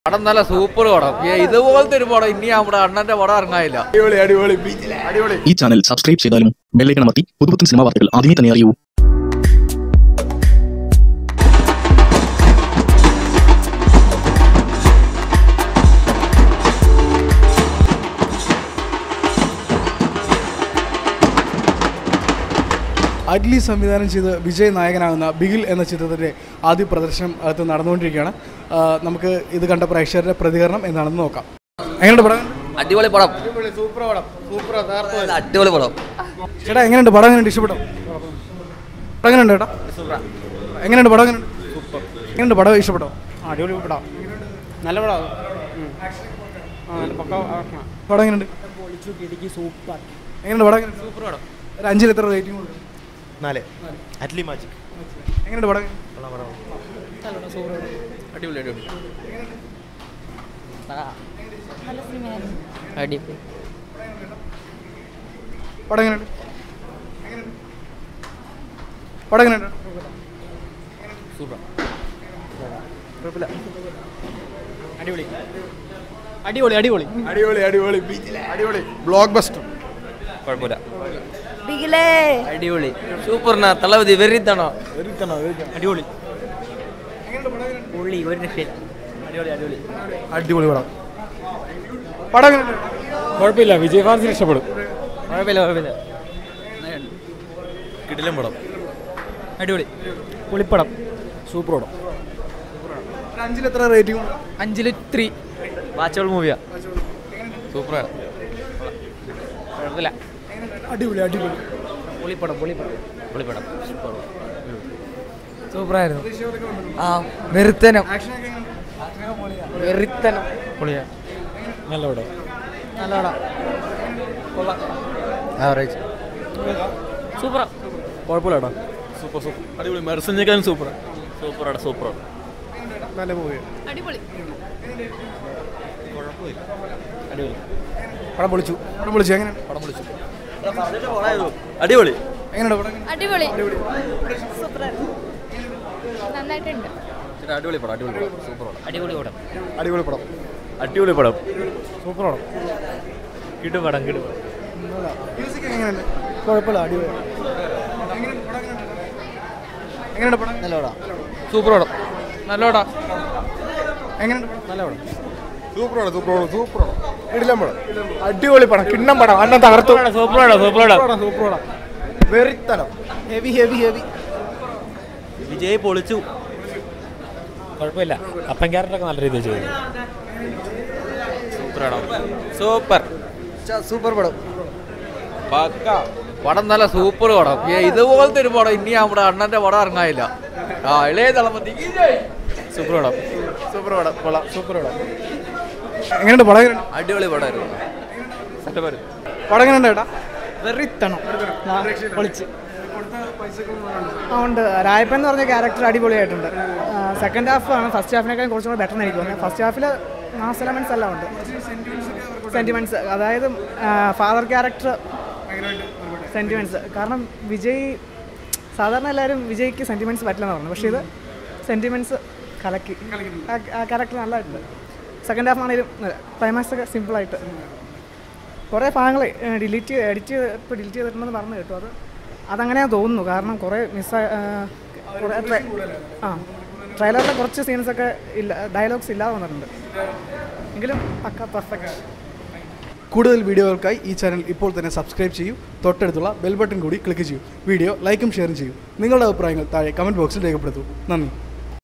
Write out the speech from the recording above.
പടം നല്ല സൂപ്പർ പടം ഏ, ഇതുപോലത്തെ ഒരു പടം ഇനി നമ്മുടെ അണ്ണന്റെ പടം ഇറങ്ങാനില്ല അടിപൊളി അടിപൊളി ബീച്ചിലെ അടിപൊളി ഈ ചാനൽ സബ്സ്ക്രൈബ് ചെയ്താലും ബെല്ലൈക്കൺ അമർത്തി പുതുപുത്തൻ സിനിമാ വാർത്തകൾ ആദ്യമേ തന്നെ അറിയൂ അഡ്ലി സംവിധാനം ചെയ്ത് വിജയ് നായകനാകുന്ന ബിഗിൽ എന്ന ചിത്രത്തിൻ്റെ ആദ്യ പ്രദർശനം അകത്ത് നടന്നുകൊണ്ടിരിക്കുകയാണ് ആ, നമുക്ക് ഇത് കണ്ട പ്രേക്ഷകരുടെ പ്രതികരണം എന്താണെന്ന് നോക്കാം എങ്ങനെയുണ്ട് പടം അടിപൊളി പടം സൂപ്പർ പടം സൂപ്പർ അടിപൊളി പടം ചേട്ടാ എങ്ങനെയുണ്ട് പടം എങ്ങനെയുണ്ട് ഇഷ്ടപ്പെട്ടോ പടം എങ്ങനെയുണ്ട് ചേട്ടാ എങ്ങനെയുണ്ട് പടം എങ്ങനെയുണ്ട് എങ്ങനെയുണ്ട് പടം ഇഷ്ടപ്പെട്ടോ അടിപൊളി പടം നല്ല പടം ആ നല്ല പക്ക ആക്കണം പടം എങ്ങനെയുണ്ട് പൊളിച്ചു കിടിക്ക് സൂപ്പർ എങ്ങനെയുണ്ട് പടം എങ്ങനെയുണ്ട് സൂപ്പർ പടം ഒരു അഞ്ചിൽ എത്ര റേറ്റിംഗ് കൊടുക്കും നാല് അറ്റ്ലി മാജിക് എങ്ങനെയുണ്ട് പടം അടിപൊളി അടിപൊളി അടിപൊളി പടം എങ്ങനെയുണ്ട് പടം എങ്ങനെയുണ്ട് അടിപൊളി അടിപൊളി അടിപൊളി അടിപൊളി അടിപൊളി ബീച്ചിലെ അടിപൊളി ബ്ലോക്ക് ബസ്റ്റർ കുഴപ്പമില്ല ബിഗിലേ അടിപൊളി സൂപ്പറിനാ തളപതി വെറിത്തണോ അടിപൊളി പുള്ളി ഒരു രക്ഷയില്ല അടിപൊളി പടം പടം എങ്ങനെയുണ്ട് കുഴപ്പമില്ല വിജയ് ഫാൻസിന് ഇഷ്ടപ്പെടും കുഴപ്പമില്ല കുഴപ്പമില്ല കിടിലം പടം അടിപൊളി പുളിപ്പടം സൂപ്പർ പടം ഒരു അഞ്ചിൽ എത്ര റേറ്റിംഗ് അഞ്ചില് ത്രീ വാച്ചബിൾ മൂവിയാ സൂപ്പറാണ് കുഴപ്പമില്ല അടിപൊളി അടിപൊളി പുളിപ്പടം പുളിപ്പടം പൊളിപ്പടം സൂപ്പറായിരുന്നു ആ വെറുത്തനം ആക്ഷൻ ഒക്കെ എങ്ങനെയുണ്ട് വെറുത്തനം പൊളിയാ നല്ല പടം നല്ലോണം ആവറേജ് സൂപ്പറാ കുഴപ്പമില്ല സൂപ്പർ സൂപ്പർ അടിപൊളി മെർസഞ്ചേക്കാളും സൂപ്പർ സൂപ്പറാണ് സൂപ്പറാണ് നല്ല മൂവി അടിപൊളി പടം പൊളിച്ചു പടം പൊളിച്ചു എങ്ങനെയുണ്ട് പടം പൊളിച്ചു അടിപൊളി എങ്ങനെയുണ്ട് പടം എങ്ങനെയുണ്ട്? അടിപൊളി സൂപ്പറായിരുന്നു നന്നായിട്ടുണ്ട് അടിപൊളി പടം അടിപൊളി പടം സൂപ്പർ പടം അടിപൊളി പടം അടിപൊളി പടം അടിപൊളി പടം സൂപ്പർ പടം കിടുപടം കിടു മ്യൂസിക് എങ്ങനെയുണ്ട് കുഴപ്പമില്ല അടിപൊളി എങ്ങനെയുണ്ട് പടം നല്ല പടം സൂപ്പർ പടം നല്ല പടം എങ്ങനെയുണ്ട് പടം നല്ല പടം സൂപ്പർ പടം സൂപ്പർ പടം സൂപ്പർ പടം ഇടിലം പടം അടിപൊളി പടം കിണ്ണം പടം അണ്ണൻ തകർത്തു സൂപ്പർ പടം സൂപ്പർ പടം സൂപ്പർ പടം വെറിത്തനം ഹെവി ഹെവി ഹെവി വിജയ് പൊളിച്ചു കുഴപ്പമില്ല അപ്പൻ ക്യാരക്ടറൊക്കെ നല്ല രീതിയിൽ ചെയ്തു സൂപ്പർ പടം സൂപ്പർ സൂപ്പർ പടം പടം നല്ല സൂപ്പർ പടം ഏ, ഇതുപോലത്തെ ഒരു പടം ഇനി നമ്മുടെ അണ്ണന്റെ പടം ഇറങ്ങാനില്ല ആ ഇളയ തളപതി സൂപ്പർ പടം സൂപ്പർ പടം കൊള്ളാം സൂപ്പർ പടം എങ്ങനെയുണ്ട് പടം എങ്ങനെയുണ്ട് അടിപൊളി പടമായിരുന്നു പടം എങ്ങനെയുണ്ട് ഏട്ടാ വെറിത്തണം പൊളിച്ച് ആ ഉണ്ട് രായപ്പൻ എന്ന് പറഞ്ഞ ക്യാരക്ടർ അടിപൊളിയായിട്ടുണ്ട് സെക്കൻഡ് ഹാഫ് ആണ് ഫസ്റ്റ് ഹാഫിനേക്കാളും കുറച്ചും കൂടെ ബെറ്റർ എനിക്ക് തോന്നുന്നത് ഫസ്റ്റ് ഹാഫിൽ മാസ് എലമെന്റ്സ് എല്ലാം ഉണ്ട് സെന്റിമെന്റ്സ് അതായത് ഫാദർ ക്യാരക്ടർ സെന്റിമെന്റ്സ് കാരണം വിജയ് സാധാരണ എല്ലാവരും വിജയ്ക്ക് സെന്റിമെന്റ്സ് പറ്റില്ലെന്ന് പറഞ്ഞു പക്ഷേ ഇത് സെന്റിമെന്റ്സ് കലക്കി ആ- ആ ക്യാരക്ടർ നല്ലതായിട്ടുണ്ട് സെക്കൻഡ് ഹാഫ് ആണെങ്കിലും ക്ലൈമാക്സ് ഒക്കെ സിമ്പിളായിട്ട് കുറേ ഭാഗങ്ങൾ ഡിലീറ്റ് എഡിറ്റ് ഇപ്പോൾ ഡിലീറ്റ് ചെയ്തിട്ടുണ്ടെന്ന് പറഞ്ഞു കേട്ടു അത് അതങ്ങനെയാണ് തോന്നുന്നു കാരണം കുറേ മിസ് കുറേ ട്രെ- ആ ട്രെയിലറിലെ കുറച്ച് സീൻസൊക്കെ ഇല്ല ഡയലോഗ്സ് ഇല്ലാതെ വന്നിട്ടുണ്ട് എങ്കിലും പക്ക പെർഫെക്റ്റ് കൂടുതൽ വീഡിയോകൾക്കായി ഈ ചാനൽ ഇപ്പോൾ തന്നെ സബ്സ്ക്രൈബ് ചെയ്യൂ തൊട്ടടുത്തുള്ള ബെൽ ബട്ടൺ കൂടി ക്ലിക്ക് ചെയ്യൂ വീഡിയോ ലൈക്കും ഷെയറും ചെയ്യൂ നിങ്ങളുടെ അഭിപ്രായങ്ങൾ താഴെ കമൻറ്റ് ബോക്സിൽ രേഖപ്പെടുത്തൂ നന്ദി